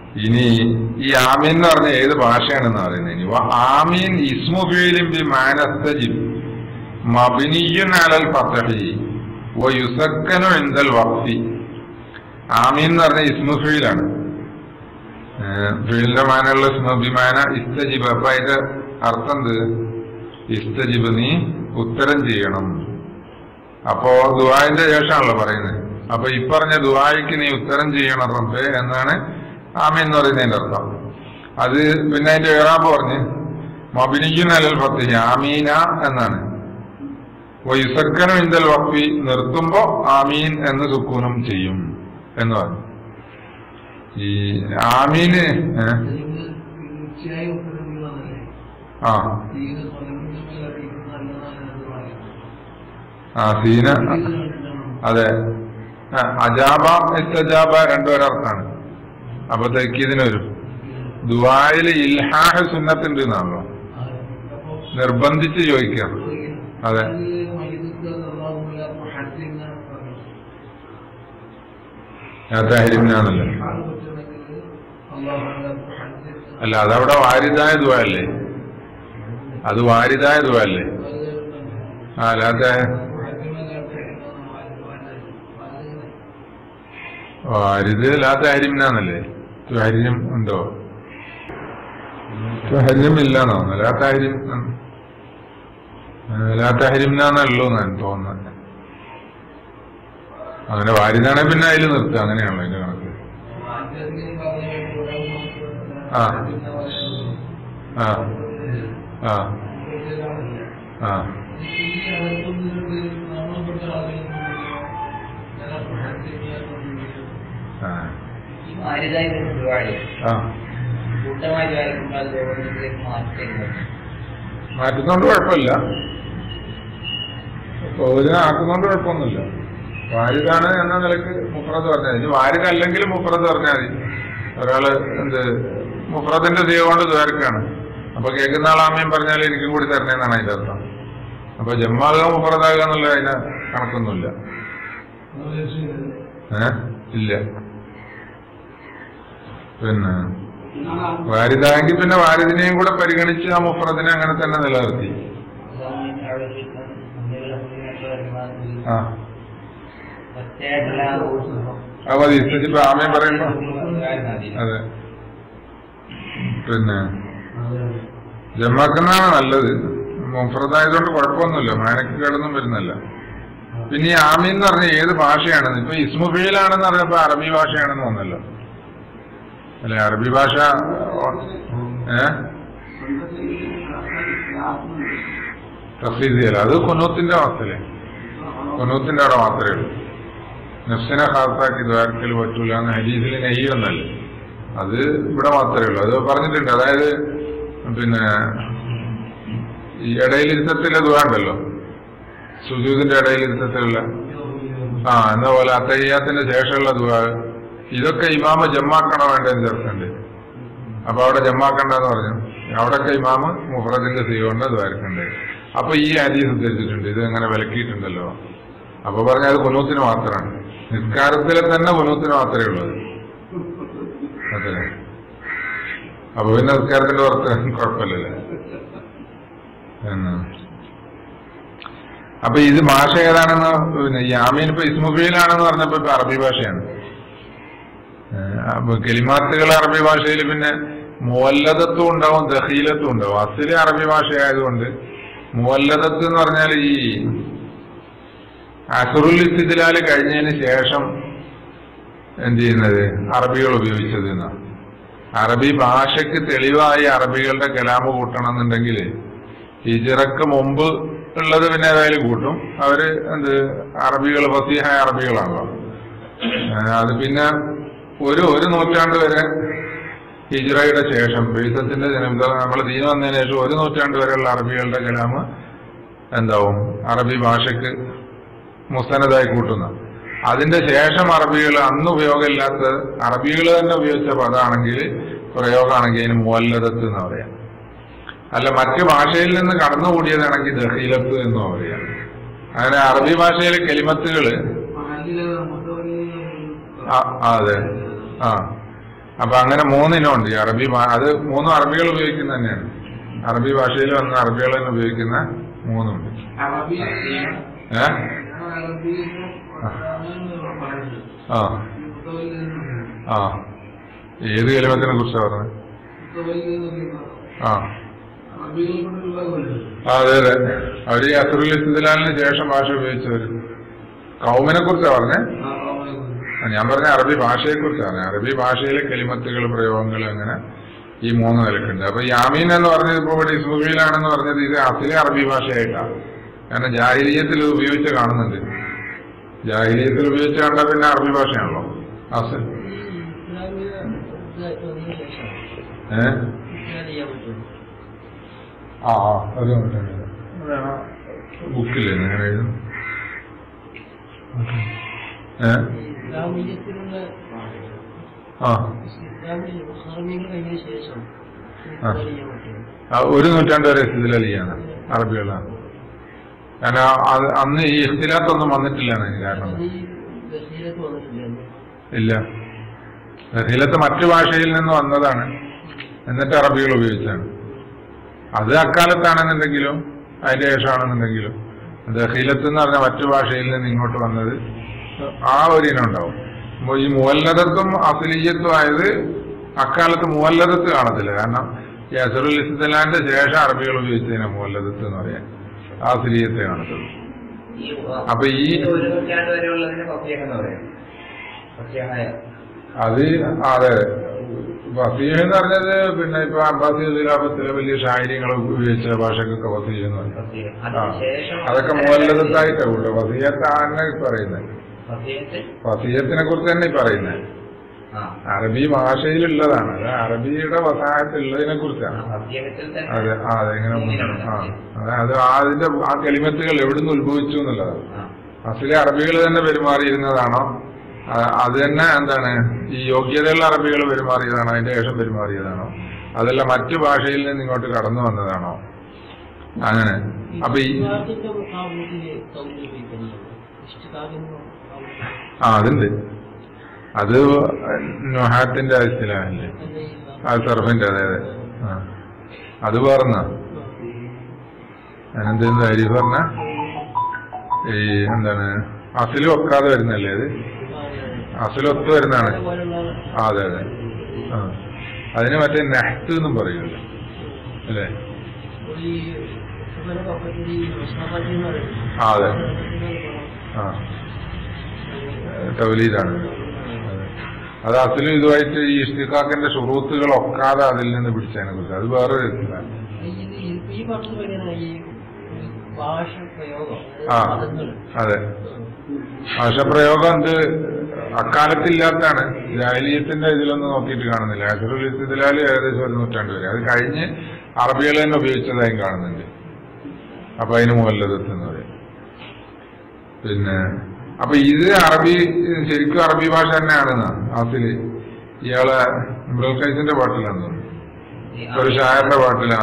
ഇനി ഈ ആമീൻ എന്ന് പറഞ്ഞ ഏത് ഭാഷയാണെന്ന് പറയുന്നത് ഇനി വ ആമീൻ ഇസ്മുഫീലിൻ ബി മാനസ്തജിബ് മബിനിയുൻ അലൽ ഫതഹി വ യുസക്കനു ഇൻദൽ വഖഫി ആമീൻ എന്ന് പറഞ്ഞ ഇസ്മുഫീലാണ് ഫീലിന്റെ മാനുള്ള ഇസ്മുബിമാന ഇസ്തജിബ് അപ്പൊ അതിന്റെ അർത്ഥം എന്ത് ഇസ്തജിബ് നീ ഉത്തരം ചെയ്യണം അപ്പോ ദുആന്റെ ശേഷമാണല്ലോ പറയുന്നത് അപ്പൊ ഇപ്പറഞ്ഞ ദുആയ്ക്ക് നീ ഉത്തരം ചെയ്യണം റബ്ബേ എന്നാണ് ആമീൻ എന്ന് പറയുന്നതിന്റെ അർത്ഥം അത് പിന്നെ അതിന്റെ ഏറാപ്പ് പറഞ്ഞ് മബിനിയുൻ അലൽ ഫത്തിഹി ആമീന എന്നാണ് വൈസക്കനും ഇന്ദൽ വക്ഫി നിർത്തുമ്പോ ആമീൻ എന്ന് സുക്കൂനും ചെയ്യും എന്ന് പറഞ്ഞു ഈ ആമീന് ഏ? തീർച്ചയായും ഉത്തരവില്ലാന്നല്ലേ ആ തീരെ സ്വന്തം നല്ലതാണ് പറയാം ആ സീന അതെ ആ, അജാബ ഇസ്തജാബ രണ്ടൊരർത്ഥാണ് അപ്പൊ തെക്കീതിന് വരും ദുബായില് ഇൽഹാഹ് സുന്നത്തുണ്ട് എന്നാണല്ലോ നിർബന്ധിച്ച് ചോദിക്കാം അതെ. താഹിരിമിനാണല്ലോ അല്ല അതവിടെ വാരിദായ ദുവല്ലേ അത് വാരിദായ ദുവല്ലേ ആ അല്ലാതെ വാരിദ് ലാ താഹിരിമിനാന്നല്ലേ താഹിര്യം ഉണ്ടോ താഹിര്യം ഇല്ലാന്നോ ലാ താഹിര്യം ലാ താഹിരിമിനാന്നല്ലോ എന്നാണ് തോന്നുന്നത് അങ്ങനെ വാരിദാണെ പിന്നെ അതിൽ നിർത്തുക അങ്ങനെയാണല്ലോ അതിന്റെ കണക്ക് ആ. ആ ആ ആ ആ ആരുതായി ഒരുപാട് ആ കൂട്ടമായി വായിക്കുമ്പോൾ അത് ഓരോരുത്തരിലേക്ക് മാറ്റുന്നു മാറ്റുന്നോണ്ട് കുഴപ്പമില്ല പൗരനെ ആക്കുന്നോണ്ട് കുഴപ്പമൊന്നുമില്ല വാരിതാണ് എന്ന നിലക്ക് മുഫ്രദ് പറഞ്ഞാൽ മതി ഇനി വാരിക അല്ലെങ്കിൽ മുഫ്രദ് പറഞ്ഞാൽ മതി ഒരാള് എന്ത് മുഫ്രദിന്റെ ദൈവം കൊണ്ട് ദ്വാരക്കാണ് അപ്പൊ കേൾക്കുന്ന ആളാമയും പറഞ്ഞാൽ എനിക്കും കൂടി തരണേന്നാണ് അതിന്റെ അർത്ഥം അപ്പൊ ജമ്മാകുക മുഫ്രദാകുക എന്നുള്ള അതിന് കണക്കൊന്നുമില്ല ഏ ഇല്ല പിന്നെ വാരിതായെങ്കിൽ പിന്നെ വാരിദിനെയും കൂടെ പരിഗണിച്ച് ആ മുഫ്രദിനെ അങ്ങനെ തന്നെ നിലനിർത്തി ആ അത് മതി ഇപ്പൊ ആമയും പറയുമ്പോ അതെ പിന്നെ ജമാക്കുന്നതാണ് നല്ലത് മുഫ്രദായതുകൊണ്ട് കുഴപ്പമൊന്നുമില്ല മാനക്ക് കേടൊന്നും വരുന്നില്ല പിന്നെ ഈ ആമീൻ എന്ന് പറഞ്ഞ ഏത് ഭാഷയാണെന്ന് ഇപ്പൊ ഇസ്മുഫീലാണെന്ന് പറഞ്ഞപ്പോ അറബി ഭാഷയാണെന്ന് തോന്നല്ലോ അല്ലെ അറബി ഭാഷ ഏ തഫീസ് ചെയ്യല അത് കുനൂത്തിന്റെ അവസ്ഥയിലെ കുനൂത്തിന്റെ അവിടെ മാത്രമേ ഉള്ളൂ നഫ്സിനെ ഹാസാക്കി ദ്വാരക്കൽ പറ്റൂല എന്ന് ഹരീസിൽ നെയ്യൊന്നല്ല അത് ഇവിടെ മാത്രമേ ഉള്ളൂ അത് പറഞ്ഞിട്ടുണ്ട് അതായത് പിന്നെ ഈ ഇടയിലിരുത്തത്തിലെ ദുവാ ഉണ്ടല്ലോ സുജൂതിന്റെ ഇടയിലിരുത്തത്തിലുള്ള ആ എന്ന പോലെ അത്തയ്യാത്തിന്റെ ശേഷമുള്ള ദുവാ ഇതൊക്കെ ഇമാമ ജമ്മാക്കണോ വേണ്ടതെന്ന് ചേർക്കുന്നുണ്ട് അപ്പൊ അവിടെ ജമ്മാക്കണ്ടെന്ന് പറഞ്ഞു അവിടെയൊക്കെ ഇമാമ് മുഹറദിന്റെ തീകൊണ്ട് ദ്വാരക്കുണ്ട് അപ്പൊ ഈ ഹദീസ് ഉദ്ധരിച്ചിട്ടുണ്ട് ഇത് അങ്ങനെ വിലക്കിയിട്ടുണ്ടല്ലോ അപ്പൊ പറഞ്ഞ അത് കുനൂത്തിന് മാത്രമാണ് നിസ്കാരത്തിലെ തന്നെ കുനൂത്തിന് മാത്രമേ ഉള്ളൂ അത് അതെ അപ്പൊ പിന്നെ നിസ്കാരത്തിന്റെ പുറത്ത് കുഴപ്പമില്ലല്ലേ എന്ന് അപ്പൊ ഇത് ഭാഷ ഏതാണെന്ന് പിന്നെ ഈ ആമീൻ ഇപ്പൊ ഇസ്മുഫീലാണെന്ന് പറഞ്ഞപ്പോ ഇപ്പൊ അറബി ഭാഷയാണ് ഏഹ് അപ്പൊ കെലിമാത്തുകൾ അറബി ഭാഷയിൽ പിന്നെ മുവല്ലതത്വം ഉണ്ടാവും ദഹീലത്തും ഉണ്ടാവും അസിലെ അറബി ഭാഷയായതുകൊണ്ട് മുവല്ലതത്ത് എന്ന് പറഞ്ഞാൽ ഈ അസുറുൽ ഇസ്തിലാല് കഴിഞ്ഞതിന് ശേഷം എന്ത് ചെയ്യുന്നത് അറബികൾ ഉപയോഗിച്ചത് എന്നാണ് അറബി ഭാഷയ്ക്ക് തെളിവായി അറബികളുടെ കലാമ് കൂട്ടണം എന്നുണ്ടെങ്കിൽ ഹിജറക്ക് മുമ്പ് ഉള്ളത് പിന്നെ ഏതായാലും കൂട്ടും അവര് എന്ത് അറബികൾ ഫസീഹായ അറബികളാണല്ലോ ഏഹ് അത് പിന്നെ ഒരു ഒരു നൂറ്റാണ്ട് വരെ ഹിജ്റയുടെ ശേഷം ബീസത്തിന്റെ നമ്മൾ ദീന വന്നതിന് ശേഷം ഒരു നൂറ്റാണ്ട് വരെയുള്ള അറബികളുടെ കലാമ് എന്താവും അറബി ഭാഷയ്ക്ക് മുസ്തനതായി കൂട്ടുന്ന അതിന്റെ ശേഷം അറബികൾ അന്ന് ഉപയോഗമില്ലാത്ത അറബികൾ തന്നെ ഉപയോഗിച്ച പദമാണെങ്കിൽ പ്രയോഗമാണെങ്കിൽ അതിന് മുവല്ലതത്ത് എന്ന് പറയാം അല്ല മറ്റു ഭാഷയിൽ നിന്ന് കടന്നുകൂടിയതാണെങ്കിൽ ദഹീലത്ത് എന്ന് പറയാം അങ്ങനെ അറബി ഭാഷയിലെ കെലിമത്തുകള് ആ, ആ, അതെ ആ അപ്പൊ അങ്ങനെ മൂന്നിനം ഉണ്ട് ഈ അറബി ഭാ- അത് മൂന്നും അറബികൾ ഉപയോഗിക്കുന്ന തന്നെയാണ് അറബി ഭാഷയിൽ വന്ന അറബികൾ തന്നെ ഉപയോഗിക്കുന്ന മൂന്നുണ്ട് അറബി ഏ അറബിയിൽ പറയുന്നത് ആ മുത്തവല്ലി എന്ന് പറയുന്നത്. ആ ഏത് കലിമത്തിനെ കുറിച്ചാണ് പറഞ്ഞത് മുത്തവല്ലി എന്ന് പറയുന്നത് ആ അറബികൾ കൊണ്ടുള്ള കൊല്ലം ആ, അതെ അതെ അവര് ഈ അസുറുൽ ഇസ്തിലാലിന് ശേഷം ഭാഷ ഉപയോഗിച്ചവര് കൗമിനെ കുറിച്ചാണ് പറഞ്ഞേ ആ അവനെ കൊല്ലം ആ, ഞാൻ പറഞ്ഞ അറബി ഭാഷയെ കുറിച്ചാണ് അറബി ഭാഷയിലെ കെലിമത്തുകൾ പ്രയോഗങ്ങൾ അങ്ങനെ ഈ മൂന്ന് നിലക്കുണ്ട് അപ്പൊ യാമീൻ എന്ന് പറഞ്ഞത് ഇപ്പൊ ഇവിടെ ഇസ്മുബിയിലാണെന്ന് പറഞ്ഞത് ഇത് അസിലെ അറബി ഭാഷയായിട്ടാണ് കാരണം ജാഹിലീയത്തിൽ ഇത് ഉപയോഗിച്ച് കാണുന്നുണ്ട് ജാഹിലീയത്തിൽ ഉപയോഗിച്ച് കണ്ടാൽ പിന്നെ അറബി ഭാഷയാണല്ലോ അസൽ ഏ ആ ആ ഒരു ബുക്കില്ലേ അങ്ങനെ എഴുതും ഏ ഇസ്ലാമിയത്തിലുള്ള ആ ഇസ്ലാമിൽ മുഹറമീങ്ങൾ കഴിഞ്ഞ ശേഷം ആ. ചെയ്യാൻ പറ്റും ആ, ഒരു നൂറ്റാണ്ട് വരെ സ്ഥിതിലാണ് അറബികളാണ് കാരണം അത് അന്ന് ഈ ഇഖ്തിലാത്തൊന്നും വന്നിട്ടില്ല അതിന് കാരണം അത് ഈ ബഷീരത്ത് വന്നിട്ടില്ല ഇല്ല റഹീലത്ത് മറ്റു ഭാഷയിൽ നിന്ന് വന്നതാണ് എന്നിട്ട് അറബികൾ ഉപയോഗിച്ചാണ് അത് അക്കാലത്താണെന്നുണ്ടെങ്കിലും അതിന്റെ ശേഷമാണെന്നുണ്ടെങ്കിലും ദഹീലത്ത് എന്ന് പറഞ്ഞ മറ്റു ഭാഷയിൽ നിന്ന് ഇങ്ങോട്ട് വന്നത് ആ ഒരു ഇനം ഉണ്ടാവും അപ്പൊ ഈ മുവല്ലതത്തും അസലീയത്തും ആയത് അക്കാലത്ത് മുവല്ലതത്ത് കാണത്തില്ല കാരണം ഈ അസറുൽ ഇസ്ലാന്റെ ശേഷം അറബികൾ ഉപയോഗിച്ചതിനെ മുവല്ലതത്ത് എന്ന് പറയാൻ അസലീയത്തെ കാണത്തുള്ളൂ ഈ അപ്പൊ ഈ ഒരു നൂറ്റാണ്ട് വരെ ഉള്ളതിന് ഫസിയഹ് എന്ന് പറയും ഫസിയഹായ അത് അതെ വസീഹ് എന്ന് പറഞ്ഞത് പിന്നെ ഇപ്പൊ അബ്ബാസി ഖിലാഫത്തിലെ വലിയ ശാരീര്യങ്ങൾ ഉപയോഗിച്ച ഭാഷക്കൊക്കെ വസീഹ് എന്ന് പറയും ഫസിയഹ് ആ. അതിനുശേഷം അതൊക്കെ മുവല്ലതായിട്ടാണ് കൂട്ടോ വസീയത്താണ് ഈ പറയുന്നത് ഫസിയത്ത് വസീയത്തിനെ കുറിച്ച് തന്നെ ഈ പറയുന്നത് ആ അറബി ഭാഷയിലുള്ളതാണ് അത് അറബിയുടെ വസാഹത്തുള്ളതിനെ കുറിച്ചാണ് ഫസിയഹത്തിൽ തന്നെ അതെ ആ അതെ ഇങ്ങനെ മൂന്നിലുണ്ട് ആ അതായത് ആ അതിന്റെ ആ കെളിമത്തുകൾ എവിടുന്ന് ഉത്ഭവിച്ചു എന്നുള്ളതാണ് ആ. അസിലെ അറബികൾ തന്നെ പെരുമാറിയിരുന്നതാണോ ആ, അത് തന്നെ എന്താണ് ഈ യോഗ്യതയുള്ള അറബികൾ പെരുമാറിയതാണോ അതിന്റെ ശേഷം പെരുമാറിയതാണോ അതല്ല മറ്റു ഭാഷയിൽ നിന്ന് ഇങ്ങോട്ട് കടന്നു വന്നതാണോ അങ്ങനെ അപ്പൊ ഈ ഇസ്ലാമിന്റെ മുഖാബിലത്തില് കൗല് ഉപയോഗിക്കുന്നുണ്ട് ഇഷ്ടകാലിന് മുഖാബിലത്തിൽ ആ അതുണ്ട് അത് നൊഹാത്തിന്റെ ഇസ്ലാമല്ലേ അല്ലേ ഇസ്ലാം ആ സർഫിന്റെ അതെ അതെ ആ അത് പറഞ്ഞ അനന്തെന്ത് അരി പറഞ്ഞ ഈ എന്താണ് അസിൽ വെക്കാതെ വരുന്നല്ലേ അത് അസിൽ ഒത്തു വരുന്നതാണ് ആ, അതെ അതെ ആ അതിന് മറ്റേ നെഹ്ത്ത് എന്നും പറയുമല്ലോ അല്ലേ ആ, അതെ. ആ തൗലീദാണ് അതെ. അത് അസിലും ഇതുമായിട്ട് ഈ ഇഷ്ടിഖാക്കിന്റെ ഷുറൂത്തുകൾ ഒക്കാതെ അതിൽ നിന്ന് പിടിച്ചതിനെ കുറിച്ച് അത് വേറൊരു ഇതാണ്. ഈ പാട്ടിൽ പറയുന്ന ഈ ഭാഷ പ്രയോഗം ആ പദങ്ങൾ അതെ ഭാഷപ്രയോഗം എന്ത് അക്കാലത്തില്ലാത്തതാണ് ജാലിയത്തിന്റെ ഇതിലൊന്നും നോക്കിയിട്ട് കാണുന്നില്ല അസറുൽ ഇസ്തിലാല് ഏകദേശം ഒരു നൂറ്റാണ്ട് വരെ അത് കഴിഞ്ഞ് അറബികൾ തന്നെ ഉപയോഗിച്ചതായും കാണുന്നുണ്ട് അപ്പൊ അതിന് മുല്ലദത്ത് എന്ന് പറയും പിന്നെ അപ്പൊ ഇത് അറബി ശരിക്കും അറബി ഭാഷ തന്നെയാണെന്ന് ആസില് ഇയാളെ ഇമ്രൽ കൈസിന്റെ പാട്ടിലാന്ന് തോന്നുന്നു ഈ ഒരു ഷായറിന്റെ പാട്ടിലാ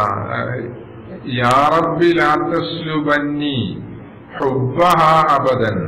യാ റബ്ബി ലാ തസ്ലുബന്നി ഹുബ്ബഹ അബദൻ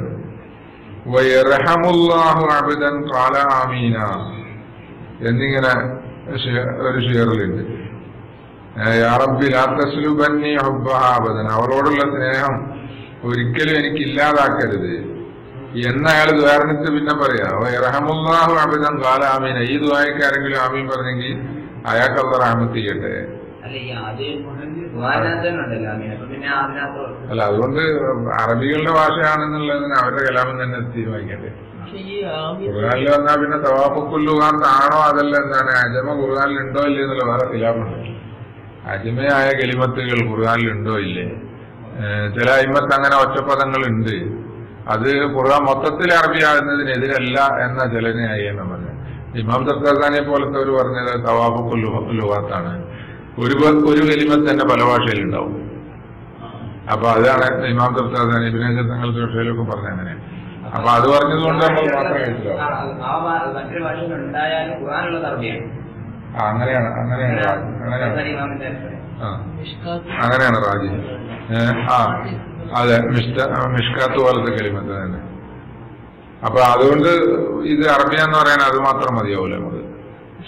വയർഹമുല്ലാഹു അബദൻ ഖാല ആമീന എന്നിങ്ങനെ ഷി- ഒരു ഷിയറിലുണ്ട് ഏ, യാ റബ്ബി ലാ തസ്ലുബന്നി ഹുബ്ബഹ അബദൻ അവളോടുള്ള സ്നേഹം ഒരിക്കലും എനിക്ക് ഇല്ലാതാക്കരുത് എന്ന് അയാൾ ദ്വാരണിച്ച് പിന്നെ പറയാ വയർഹമുല്ലാഹു അബദൻ ഖാല ആമീന ഈ ദ്വായക്ക് ആരെങ്കിലും ആമീൻ പറഞ്ഞെങ്കിൽ അയാൾക്ക് അള്ള റഹ്മത്ത് ചെയ്യട്ടെ അല്ല ഈ ആദ്യം വായനത്ത് തന്നെ ഉണ്ടല്ലോ അമീൻ അപ്പൊ പിന്നെ അതിനകത്ത് അല്ല അതുകൊണ്ട് അറബികളുടെ ഭാഷയാണെന്നുള്ളതിന് അവരുടെ കലാമം തന്നെ തീരുമാനിക്കട്ടെ പക്ഷെ ഈ ആമി ഖുർആാനിൽ വന്നാൽ പിന്നെ തവാഫുക്കുല്ലുകാർന്നാണോ അതല്ല എന്താണ് അജമ ഖുർആാനിൽ ഉണ്ടോ ഇല്ലേ എന്നുള്ള വേറെ കലാമുണ്ട് അജമയായ കലിമത്തുകൾ ഖുർആാനിൽ ഉണ്ടോ ഇല്ലേ ഏഹ് ചില അയിമത്ത് അങ്ങനെ ഒറ്റപ്പദങ്ങൾ ഉണ്ട് അത് ഖുർആൻ മൊത്തത്തിൽ അറബിയാകുന്നതിനെതിരല്ല എന്ന ചിലനെയായി എന്ന് പറഞ്ഞു ഇമാം തർക്കാനെ പോലത്തെ ഒരു പറഞ്ഞത് തവാഫുക്കുല്ലുഹാത്താണ് ഒരു പ- ഒരു കലിമത്ത് തന്നെ പല ഭാഷയിലുണ്ടാവും അപ്പൊ അതാണ് ഇമാം തർക്കാസാൻ ഇബിനെ തങ്ങൾ ചർച്ചയിലൊക്കെ പറഞ്ഞ അങ്ങനെ അപ്പൊ അത് പറഞ്ഞതുകൊണ്ട് നമ്മൾ മാത്രം ആ, കഴിച്ചില്ല ആ ഭാ- മറ്റൊരു ഭാഷയിൽ ഉണ്ടായാലും ഖുർആാനുള്ളത് അറബിയാണ് ആ അങ്ങനെയാണ് അങ്ങനെയാണ് റാജി. അങ്ങനെയാണ് ഇമാമിന്റെ അഭിപ്രായം. ആ മിഷ്കാത്ത് അങ്ങനെയാണ് റാജി ഏ, ആ അതെ മിഷ്ക മിഷ്കാത്ത് പോലത്തെ കലിമത്ത് തന്നെ അപ്പൊ അതുകൊണ്ട് ഇത് അറബിയ എന്ന് പറയാൻ അത് മാത്രം മതിയാവൂല നമുക്ക്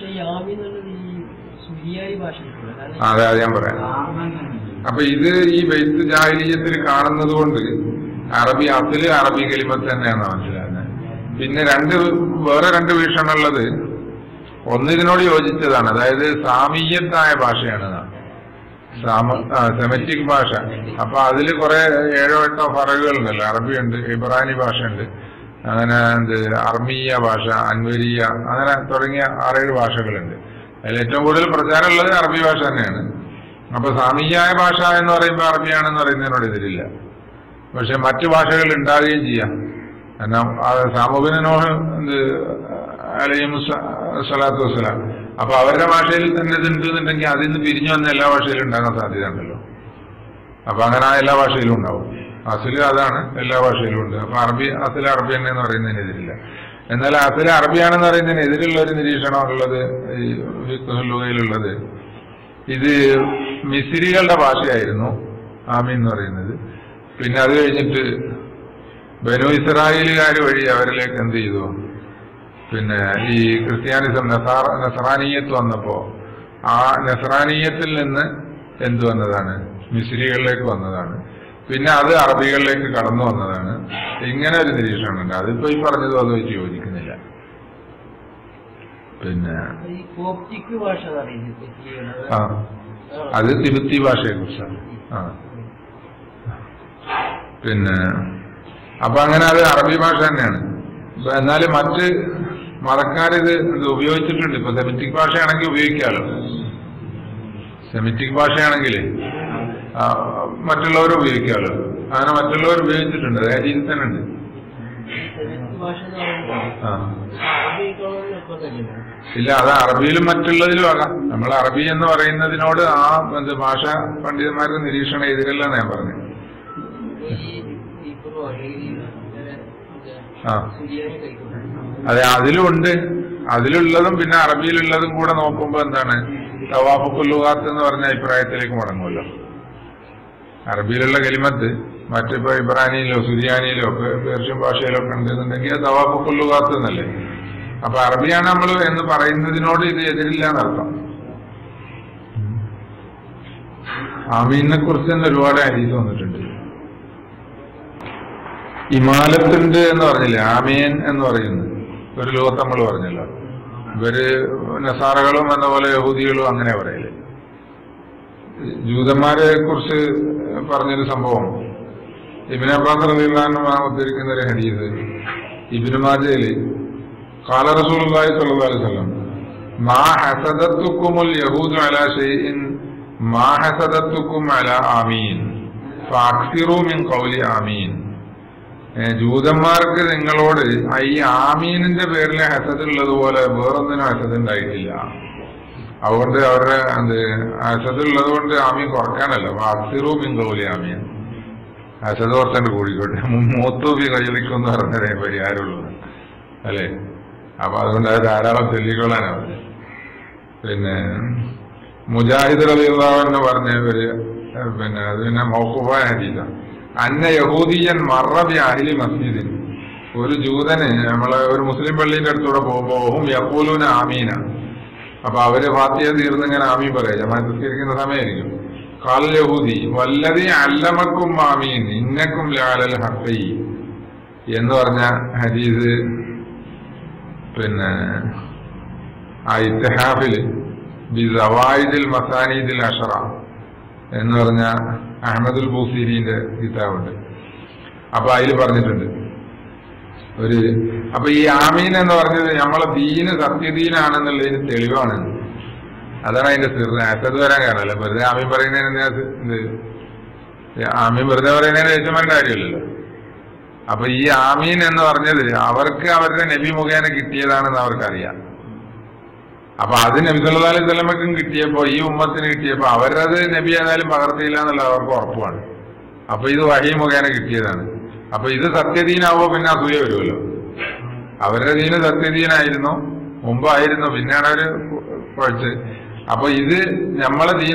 പക്ഷെ ഈ ആമി എന്നുള്ളത് ഈ സുരിയാനി ഭാഷയിലുള്ള കാരണം അതെ അത് ഞാൻ പറയാം അപ്പൊ ഇത് ഈ ബെയ്ത്ത് ജാഹിലീയത്തിൽ കാണുന്നത് കൊണ്ട് അറബി അസില് അറബി കലിമത്ത് തന്നെയാണ് മനസ്സിലാകുന്നത് പിന്നെ രണ്ട് വേറെ രണ്ട് വീക്ഷണമുള്ളത് ഒന്ന് ഇതിനോട് യോജിച്ചതാണ് അതായത് സാമീയത്തായ ഭാഷയാണ് എന്നാണ്. സാമ സെമറ്റിക് ഭാഷ അപ്പൊ അതിൽ കുറെ ഏഴോ എട്ടോ ഫറകുകളുണ്ടല്ലോ അറബിയുണ്ട് ഇബ്രാനി ഭാഷയുണ്ട് അങ്ങനെ എന്ത് അർമീയ ഭാഷ അൻവരീയ അങ്ങനെ തുടങ്ങിയ ആറേഴ് ഭാഷകളുണ്ട് അതിൽ ഏറ്റവും കൂടുതൽ പ്രചാരമുള്ളത് അറബി ഭാഷ തന്നെയാണ് അപ്പൊ സാമീയായ ഭാഷ എന്ന് പറയുമ്പോൾ അറബിയാണെന്ന് പറയുന്നതിനോട് എതിരില്ല പക്ഷെ മറ്റു ഭാഷകൾ ഉണ്ടാകുകയും ചെയ്യാം കാരണം സാമൂഹിനോട് എന്ത് അലയും സ്വലാത്തു വസ്സലാം അപ്പൊ അവരുടെ ഭാഷയിൽ തന്നെ ഇത് ഉണ്ടെന്നുണ്ടെങ്കിൽ അതിൽ നിന്ന് പിരിഞ്ഞു വന്ന എല്ലാ ഭാഷയിലും ഉണ്ടാകാൻ സാധ്യത ഉണ്ടല്ലോ അപ്പൊ അങ്ങനെ ആ എല്ലാ ഭാഷയിലും ഉണ്ടാവും അസില് അതാണ് എല്ലാ ഭാഷയിലും ഉണ്ട് അപ്പൊ അറബി അസിൽ അറബി തന്നെ എന്ന് പറയുന്നതിനെതിരില്ല എന്നാൽ അസിൽ അറബിയാണെന്ന് പറയുന്നതിന് എതിരുള്ള ഒരു നിരീക്ഷണമുള്ളത് ഈ ഫിഖ്ഹുലുകയിലുള്ളത് ഇത് മിസിരികളുടെ ഭാഷയായിരുന്നു ആമി എന്ന് പറയുന്നത് പിന്നെ അത് കഴിഞ്ഞിട്ട് ബനു ഇസ്രായേലുകാർ വഴി അവരിലേക്ക് എന്ത് ചെയ്തു പിന്നെ ഈ ക്രിസ്ത്യാനിസം നസാറ നസറാനീയത്ത് വന്നപ്പോ ആ നസറാനീയത്തിൽ നിന്ന് എന്ത് വന്നതാണ് മിസ്രികളിലേക്ക് വന്നതാണ് പിന്നെ അത് അറബികളിലേക്ക് കടന്നു വന്നതാണ് ഇങ്ങനെ ഒരു നിരീക്ഷണമുണ്ട് അതിപ്പോ ഈ പറഞ്ഞതും അത് വെച്ച് യോജിക്കുന്നില്ല പിന്നെ ഈ കോപ്റ്റിക് ഭാഷ എന്ന് പറയുന്നത് സിറിയയുടെ. ആ അത് തിബത്തി ഭാഷയെ കുറിച്ചാണ് ആ പിന്നെ അപ്പൊ അങ്ങനെ അത് അറബി ഭാഷ തന്നെയാണ് ഇപ്പൊ എന്നാലും മറ്റ് മതക്കാരിത് ഇത് ഉപയോഗിച്ചിട്ടുണ്ട് ഇപ്പൊ സെമിറ്റിക് ഭാഷയാണെങ്കിൽ ഉപയോഗിക്കാമല്ലോ സെമിറ്റിക് ഭാഷയാണെങ്കിൽ മറ്റുള്ളവർ ഉപയോഗിക്കാമല്ലോ അങ്ങനെ മറ്റുള്ളവർ ഉപയോഗിച്ചിട്ടുണ്ട് അത് രീതിയിൽ തന്നെ ഉണ്ട് സെമിറ്റിക് ഭാഷ എന്ന് പറയുമ്പോൾ ആ അറബിക്കാണെന്ന് നിർബന്ധമില്ലല്ലോ. ഇല്ല അത് അറബിയിലും മറ്റുള്ളതിലും ആകാം നമ്മൾ അറബി എന്ന് പറയുന്നതിനോട് ആ എന്ത് ഭാഷ പണ്ഡിതന്മാരുടെ നിരീക്ഷണം എതിരല്ലെന്ന് ഞാൻ പറഞ്ഞു ഈ ഇപ്പൊ അല്ലെങ്കിൽ ആ. സുരിയാനി കഴിക്കുന്നത് അതെ അതിലുണ്ട് അതിലുള്ളതും പിന്നെ അറബിയിലുള്ളതും കൂടെ നോക്കുമ്പോ എന്താണ് തവാഫുക്കുല്ലുകാത്ത് എന്ന് പറഞ്ഞ അഭിപ്രായത്തിലേക്ക് മടങ്ങുമല്ലോ അറബിയിലുള്ള കലിമത്ത് മറ്റിപ്പോ ഇബ്രാനിയിലോ സുരിയാനിയിലോ പേ- പേർഷ്യൻ ഭാഷയിലോ ഒക്കെ ഉണ്ടെന്നുണ്ടെങ്കിൽ അത് തവാഫുക്കുല്ലുകാത്ത് എന്നല്ലേ അപ്പൊ അറബിയാണ് നമ്മൾ എന്ന് പറയുന്നതിനോട് ഇത് എതിരില്ല എന്നർത്ഥം ആമീനെ കുറിച്ച് തന്നെ ഒരുപാട് ഹരീസ് വന്നിട്ടുണ്ട് ഇമാലത്തുണ്ട് എന്ന് പറഞ്ഞില്ലേ ആമീൻ എന്ന് പറയുന്നത് ഒരു ലോകത്ത് നമ്മൾ പറഞ്ഞല്ലോ ഇവര് നസാറകളും എന്ന പോലെ യഹൂദികളും അങ്ങനെ പറയല് ജൂതന്മാരെ കുറിച്ച് പറഞ്ഞൊരു സംഭവം ഇബിൻ അബ്ബാസ് റളിയല്ലാഹു ഉദ്ധരിക്കുന്ന ഒരു ഹദീസ് ഇബിന് മാജയില് قال رسول الله صلى الله عليه وسلم ما حسدتكم اليهود على شيء ما حسدتكم على آمين فاكثروا من قول آمين ഏ, ജൂതന്മാർക്ക് നിങ്ങളോട് ആ ഈ ആമീനിന്റെ പേരിൽ ഹസദ് ഉള്ളതുപോലെ വേറൊന്നിനും ഹസദ് ഉണ്ടായിട്ടില്ല അതുകൊണ്ട് അവരുടെ എന്ത് ഹസദ് ഉള്ളത് കൊണ്ട് ആമീൻ കുറക്കാനല്ല അക്സിറു മിങ്കോലി ആമീൻ ഹസദ് കുറച്ചുണ്ട് കൂടിക്കോട്ടെ മൂത്തൂബി കയ്യിലിക്കും എന്ന് പറഞ്ഞതേ പരിഹാരമുള്ളത് അല്ലേ അപ്പൊ അതുകൊണ്ട് അത് ധാരാളം ചൊല്ലിക്കൊള്ളാനാ പറഞ്ഞത് പിന്നെ മുജാഹിദ് റളിയല്ലാഹു എന്ന് പറഞ്ഞ ഒരു ഏഹ്, പിന്നെ അത് പിന്നെ മൗഖൂഫായ ഹദീസാണ് അന്ന യഹൂദിയൻ മറബി അഹിലി മസ്ജിദിൻ ഒരു ജൂതന് നമ്മളെ ഒരു മുസ്ലിം പള്ളിന്റെ അടുത്തൂടെ പോകുമ്പോ ഓഹും യക്കൂലൂന ആമീന അപ്പൊ അവര് ഫാത്തിയ തീർന്ന് ഇങ്ങനെ ആമീൻ പറയാം ജമാഅത്ത് നിസ്കരിക്കുന്ന സമയമായിരിക്കും കാൽ യഹൂദി വല്ലതി അല്ലമക്കും ആമീൻ ഇന്നക്കും ലാലൽ ഹത്തൈ എന്ന് പറഞ്ഞ ഹദീസ് പിന്നെ ആ ഇത്തിഹാഫില് ബി സവായിദിൽ മസാനീദിൽ അഷറ എന്ന് പറഞ്ഞ അഹമ്മദുൽ ബൂസീരിന്റെ കിതാബുണ്ട് അപ്പൊ അതിൽ പറഞ്ഞിട്ടുണ്ട് ഒരു അപ്പൊ ഈ ആമീൻ എന്ന് പറഞ്ഞത് നമ്മളെ ദീന് സത്യദീനാണെന്നുള്ളതിന് തെളിവാണ് അതാണ് അതിന്റെ സിർ അസത് വരാൻ കാരണമല്ല വെറുതെ ആമീൻ പറയുന്നതിന് എന്തിനാ ഇത് ഈ ആമീൻ വെറുതെ പറയുന്നതിന് യജമാന്റെ കാര്യമില്ലല്ലോ അപ്പൊ ഈ ആമീൻ എന്ന് പറഞ്ഞത് അവർക്ക് അവരുടെ നബി മുഖേന കിട്ടിയതാണെന്ന് അവർക്കറിയാം അപ്പൊ അത് നബി സല്ലല്ലാഹു അലൈഹി വസല്ലമക്കും കിട്ടിയപ്പോ ഈ ഉമ്മത്തിന് കിട്ടിയപ്പോ അവരത് നബി ഏതായാലും പകർത്തിയില്ല എന്നുള്ളത് അവർക്ക് ഉറപ്പാണ് അപ്പൊ ഇത് വഹി മുഖേന കിട്ടിയതാണ് അപ്പൊ ഇത് സത്യദീനാവുമ്പോ പിന്നെ അസൂയ വരുമല്ലോ അവരുടെ ദീന് സത്യദീനായിരുന്നു മുമ്പായിരുന്നു പിന്നെയാണ് അവര് കുഴച്ച് അപ്പൊ ഇത് നമ്മളെ ദീന്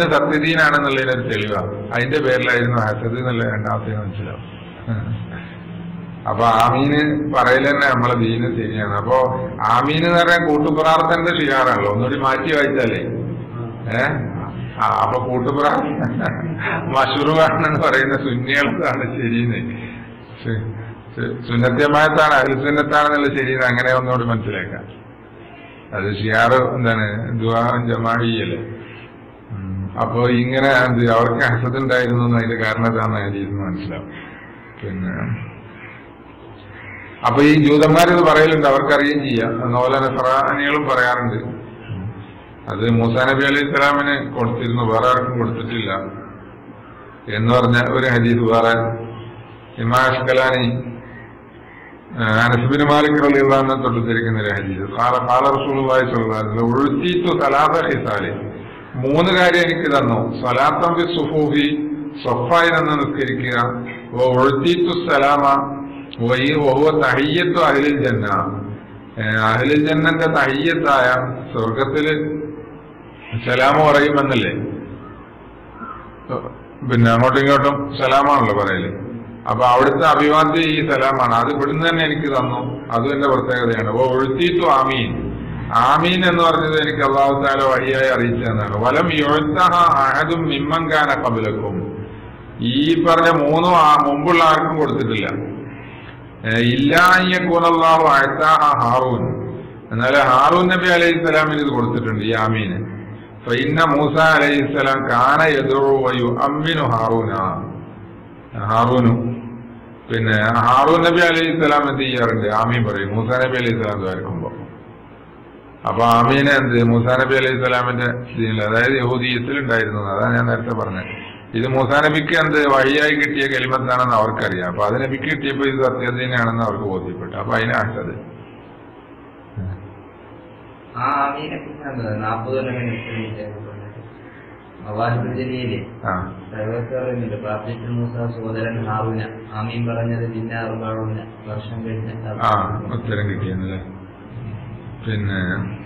സത്യദീനാണെന്നുള്ളതിനൊരു തെളിവാണ് അതിന്റെ പേരിലായിരുന്നു ഹസദ് എന്നുള്ള രണ്ടാമത്തെ മനസ്സിലാവും അപ്പൊ ആമീന് പറയൽ തന്നെ നമ്മളെ ദീന് ശരിയാണ് അപ്പൊ ആമീന് എന്ന് പറയാൻ കൂട്ടുപ്രാർത്ഥന്റെ ഷിയാറാണല്ലോ ഒന്നുകൂടി മാറ്റി വായിച്ചാലേ ഏ ആ അപ്പൊ കൂട്ടുപ്രാർത്ഥന മഷുറുവാണെന്ന് പറയുന്ന സുന്നികളാണ് ശരിയെന്ന് സു- സു- സുന്നത്യമായത്താണ് അഹ്ലുസുന്നത്താണെന്നുള്ള ശരിയെന്ന് അങ്ങനെ ഒന്നുകൂടി മനസ്സിലാക്കാം അത് ഷിയാറ് എന്താണ് ദുവാഹം ജമാഴിയല്ലേ ഉം. അപ്പൊ ഇങ്ങനെ എന്ത് അവർക്ക് ഹസദ് ഉണ്ടായിരുന്നു എന്ന് അതിന്റെ കാരണം എന്താണെന്ന് ഹദീസിന് മനസ്സിലാവും പിന്നെ അപ്പൊ ഈ ജൂതന്മാരിത് പറയലുണ്ട് അവർക്കറിയുകയും ചെയ്യാം അതുപോലെ തന്നെ ഫറാനികളും പറയാറുണ്ട് അത് മൂസാ നബി അലൈഹി സ്വലാമിന് കൊടുത്തിരുന്നു വേറെ ആർക്കും കൊടുത്തിട്ടില്ല എന്ന് പറഞ്ഞ ഒരു ഹദീസ് വേറെ ഇമാഷ്കലാനി അനസ്ബിന് മാലിക് റളിയല്ലാഹു തൊട്ടുത്തിരിക്കുന്ന ഒരു ഹദീസ് ഖാല ഖാല റസൂലുള്ളാഹി സ്വല്ലല്ലാഹു അലൈഹി വസല്ലം ഉഴുത്തീത്തു സലാസ ഹിസാലി മൂന്ന് കാര്യം എനിക്ക് തന്നു സ്വലാത്തം ബി സുഫൂഫി സ്വഫായി നിന്ന് നിസ്കരിക്കുക ഓ ഉഴുത്തീത്തു സലാമ വഹി വഹുവ തഹിയ്യത്തു അഹ്ലിൽ ജന്ന ഏഹ് അഹ്ലിൽ ജന്നന്റെ തഹിയ്യത്തായ സ്വർഗത്തില് സലാമ പറയുമെന്നല്ലേ പിന്നെ അങ്ങോട്ടും ഇങ്ങോട്ടും സലാമാണല്ലോ പറയല് അപ്പൊ അവിടുത്തെ അഭിവാദ്യം ഈ സലാമാണ് അത് ഇവിടുന്ന് തന്നെ എനിക്ക് തന്നു അതും എന്റെ പ്രത്യേകതയാണ് ഓ ഒഴുത്തീത്തു ആമീൻ ആമീൻ എന്ന് പറഞ്ഞത് എനിക്ക് അള്ളാഹുത്താല വഴിയായി അറിയിച്ചതെന്നാണ് വലം യൊഴുത്തഹ അഹദും മിമ്മങ്കാന കബലക്കും ഈ പറഞ്ഞ മൂന്നും ആ മുമ്പുള്ള ആർക്കും കൊടുത്തിട്ടില്ല ഇല്ലാഹു അഴത്താഹ ഹാറൂൻ എന്നാൽ ഹാറൂൻ നബി അലൈഹി സ്വലാമിന് ഇത് കൊടുത്തിട്ടുണ്ട് ഈ ആമീന് ഫൈന്ന മൂസ അലൈഹി സ്വലാം കാന എതിർവയു അമ്മിനു ഹാറൂന ഹാറൂനു പിന്നെ ഹാറൂൻ നബി അലൈഹി സ്വലാം എന്ത് ചെയ്യാറുണ്ട് ആമീൻ പറയും മൂസ നബി അലൈഹി സ്വലാം ദ്വാരക്കുമ്പോ അപ്പൊ ആമീനെ എന്ത് മൂസാ നബി അലൈഹി സ്വലാമിന്റെ ഇതിൽ അതായത് യഹൂദീയത്തിൽ ഉണ്ടായിരുന്നു അതാണ് ഞാൻ നേരത്തെ പറഞ്ഞത് ഇത് മൂസാ നബിക്ക് എന്ത് വഴിയായി കിട്ടിയ കെലിമത്താണെന്ന് അവർക്കറിയാം അപ്പൊ അത് നബിക്ക് കിട്ടിയപ്പോ ഇത് സത്യതന്നെയാണെന്ന് അവർക്ക് ബോധ്യപ്പെട്ടു അപ്പൊ അതിനാട്ടത് ആ ആമീനെ കുറിച്ചാണ് നാൽപ്പത് കൊല്ലം മവാഹിബുദ്ദീനിയിലെ ആ പറയുന്നുണ്ട് പ്രാർത്ഥിച്ചു മൂസ സോദരൻ ഹാറൂന ആമീൻ പറഞ്ഞത് പിന്നെ അറുപാടുന്ന വർഷം കഴിഞ്ഞ ആ ഉത്തരം കിട്ടിയെന്നല്ലേ പിന്നെ